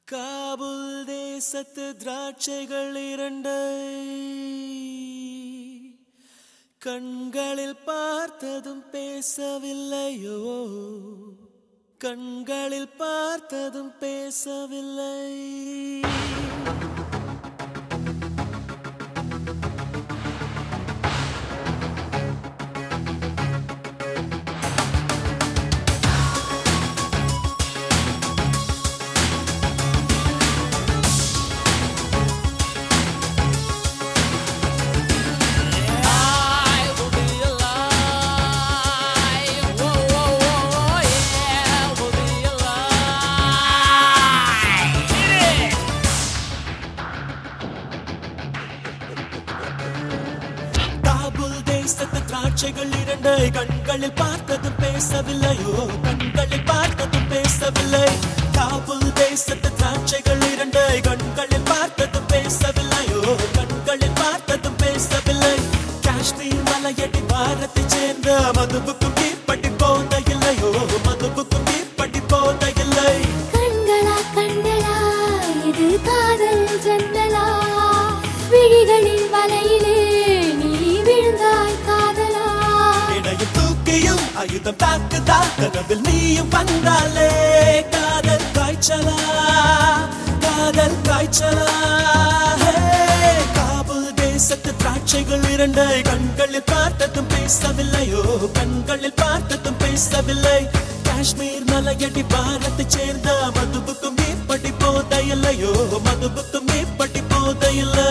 Kabul தேசத்து திராட்சைகள் இரண்டை கண்களில் பார்த்ததும் பேசவில்லையோ கண்களில் பார்த்ததும் பேசவில்லை I will be alive. Whoa, whoa, whoa, whoa, yeah, we'll be alive. Hit it! Kabul தேசத்து திராட்சைகள் இரண்டை கண்களில் பார்த்ததும் பேசவில்லையோ கண்களில் பார்த்ததும் பேசவில்லை காபுல் தேசத்து திராட்சைகள் இரண்டை கண்களில் பார்த்ததும் பேசவில்லையோ கண்களில் பார்த்ததும் பேசவில்லை காஷ்மீர் மலையடி பாரத்தை சேர்ந்த மதுவுக்கும் கீழ்ப்பட்டி போத இல்லையோ மதுவுக்கும் கீழ்ப்பட்டி போத இல்லை கண்களா கண்களா இது காதல் ஜன்னலா விழிகளின் வலையிலே நீ விழுந்தாய் காதலா இடையும் தூக்கியும் ஆயுதம் தாக்குதா கனவில் நீயும் வந்தாலே காதல் காய்ச்சலா காதல் காய்ச்சலா ஹே, காபுல் தேசத்து திராட்சைகள் இரண்டை கண்களில் பார்த்ததும் பேசவில்லையோ கண்களில் பார்த்ததும் பேசவில்லை காஷ்மீர் மலையடி பாரத்தை சேர்ந்த மதுவுக்கும் மேற்படி போத இல்லையோ மதுவுக்கும் மேற்படி போத இல்லை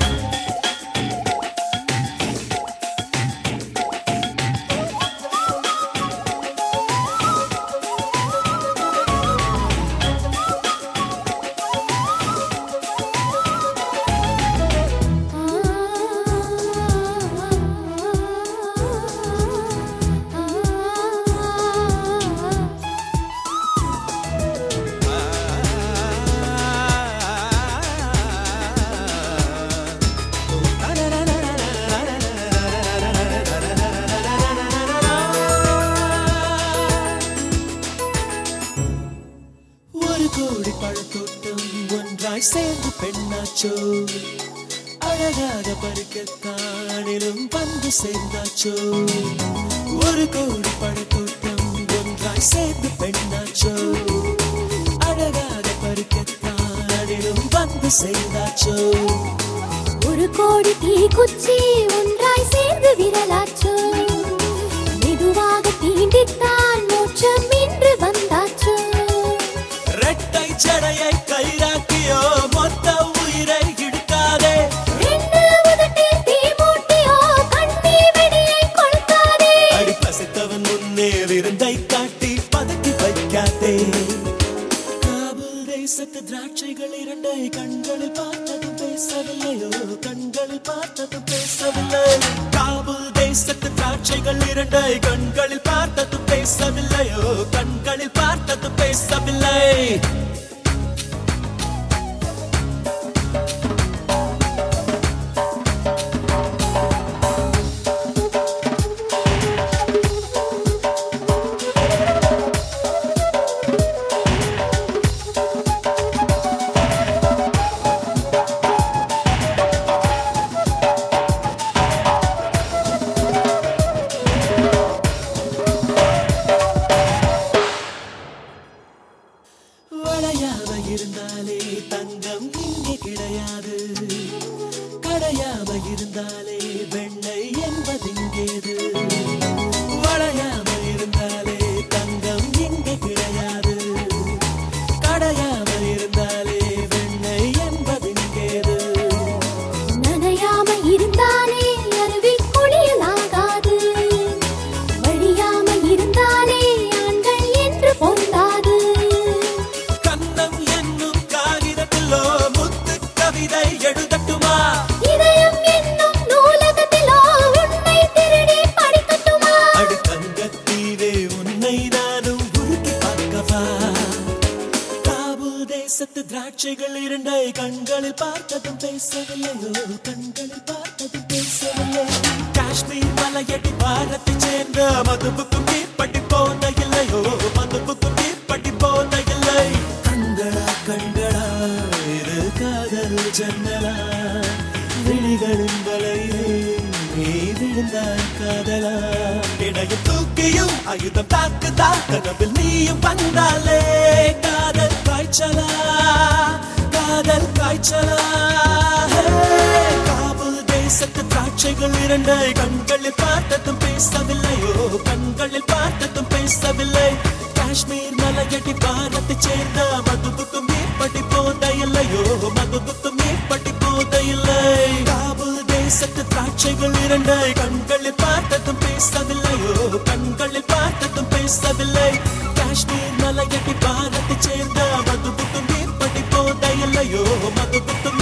ஒரு கோடி பழத்தோட்டம் ஒன்றாய் சேர்ந்து பெண்ணாச்சோ அழகாக பறிக்கத்தானிலும் வந்து சேர்ந்தாச்சோ ஒரு கோடி பழத்தோட்டம் ஒன்றாய் சேர்ந்து பெண்ணாச்சோ அழகாக பறிக்கத்தானிலும் வந்து சேர்ந்தாச்சோ ஒரு கோடி தீ குச்சி ஒன்றாய் சேர்ந்து விரலாச்சோ மெதுவாக தீண்டித்தான் மோட்சம் இன்று வந்தாச்சோ ரெட்டை ஜடையை கைராக்கியோ மொத்த உயிரை இழுக்காதே ரெண்டு உதட்டில் தீ மூட்டியோ கண்ணீர் வெடியை கொளுத்தாதே அடி பசித்தவன் முன்னே விருந்தை காட்டி பதுக்கி வைக்காதே காபுல் தேசத்து திராட்சைகள் இரண்டை கண்களில் பார்த்ததும் பேசவில்லையோ கண்களில் பார்த்ததும் பேசவில்லை காபுல் தேசத்து திராட்சைகள் இரண்டை கண்களில் பார்த்ததும் பேசவில்லையோ கண்களில் பார்த்ததும் பேசவில்லை வளையாம இருந்தாலே தங்கம் இங்கே கிடையாது கடையாம இருந்தாலே வெண்ணை என்பதிங்கேது வளையாம இருந்தாலே தங்கம் இங்கே கிடையாது கடையாம இருந்தாலே வெண்ணை என்பதிங்கேது நனையாம இருந்தாலே அருவி குளியலாகாது வழியாம இருந்தாலே ஆண்கள் என்று பொந்தாது கண்ணம் என்னும் காகிதத்திலோ முத்து கவிதை எழுதட்டுமா இதயம் என்னும் நூலகத்திலோ உன்னை திருடி படிக்கட்டுமா அடி தங்கத்தீவே உன்னை நானும் உருக்கி பார்க்கவா காபூல் தேசத்து திராட்சைகள் இரண்டை கண்களில் பார்த்ததும் பேசவில்லையோ கண்களில் பார்த்ததும் பேசவில்லை காஷ்மீர் மலையடி பாரத்தை சேர்ந்த மதுவுக்கும் மேற்பட்டி போன இல்லையோ மதுவுக்கும் மேற்பட்டி போன இல்லை கண்களா கண்களா ஜன்னலா விழிகளின் வலையிலே நீ விழுந்தாய் காதலா இடையும் தூக்கியும் ஆயுதம் தாக்குதா கனவில் நீயும் வந்தாலே காதல் காய்ச்சலா காதல் காய்ச்சலா ஹே, காபூல் தேசத்து திராட்சைகள் இரண்டை கண்களில் பார்த்ததும் பேசவில்லையோ கண்களில் பார்த்ததும் பேசவில்லை காஷ்மீர் மலையடி பாரத்தை சேர்ந்த மதுவுக்கும் ஏற்பட்டி போதையில்லையோ மதுவுக்கும் ஏற்பட்டி போதையில்லை காபூல் தேசத்து திராட்சைகள் இரண்டை கண்களில் பார்த்ததும் பேசவில்லையோ கண்களில் பார்த்ததும் பேசவில்லை காஷ்மீர் மலையடி பாரத்தை சேர்ந்த மதுவுக்கும் ஏற்பட்டி போதையில்லையோ மதுவுக்கும்